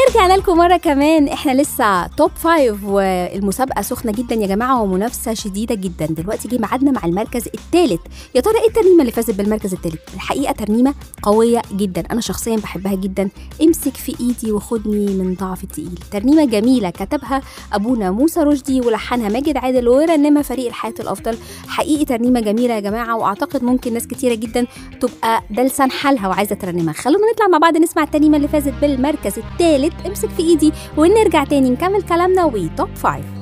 ورجعنا لكم مرة كمان احنا لسه توب فايف والمسابقة سخنة جدا يا جماعة ومنافسة شديدة جدا دلوقتي جه ميعادنا مع المركز الثالث يا ترى ايه الترنيمة اللي فازت بالمركز الثالث الحقيقة ترنيمة قوية جدا انا شخصيا بحبها جدا امسك في ايدي وخدني من ضعف التقيل ترنيمة جميلة كتبها ابونا موسى رشدي ولحنها ماجد عادل ورنمها فريق الحياة الافضل حقيقي ترنيمة جميلة يا جماعة واعتقد ممكن ناس كتيرة جدا تبقى ده لسان حالها وعايزة ترنمها خلونا نطلع مع بعض نسمع الترنيمة اللي فازت بالمركز الثالث امسك في ايدي ونرجع تاني نكمل كلامنا وتوب فايف